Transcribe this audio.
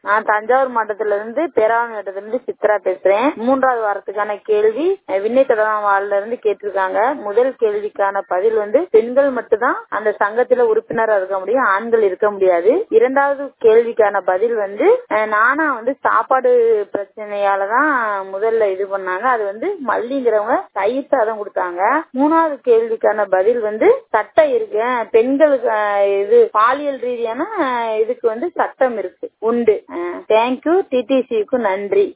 நான் தஞ்சாவூர் மாவட்டத்துல இருந்து பேராவூர் மாவட்டத்துல இருந்து சித்ரா பேசுறேன் மூன்றாவது வாரத்துக்கான கேள்வி அஹ், விண்ணை தொடரான வாழ்ல இருந்து கேட்டிருக்காங்க முதல் கேள்விக்கான பதில் வந்து பெண்கள் மட்டும்தான் அந்த சங்கத்துல உறுப்பினரா இருக்க முடியும் ஆண்கள் இருக்க முடியாது இரண்டாவது கேள்விக்கான பதில் வந்து அஹ், நானா வந்து சாப்பாடு பிரச்சனையாலதான் முதல்ல இது பண்ணாங்க அது வந்து மல்லிங்கிறவங்க தயிர் சாதம் கொடுத்தாங்க மூணாவது கேள்விக்கான பதில் வந்து சட்டம் இருக்கு அஹ், பெண்களுக்கு அஹ், இது பாலியல் ரீதியான அஹ், இதுக்கு வந்து சட்டம் இருக்கு உண்டு தேங்க்யூ டிடிசிக்கு நன்றி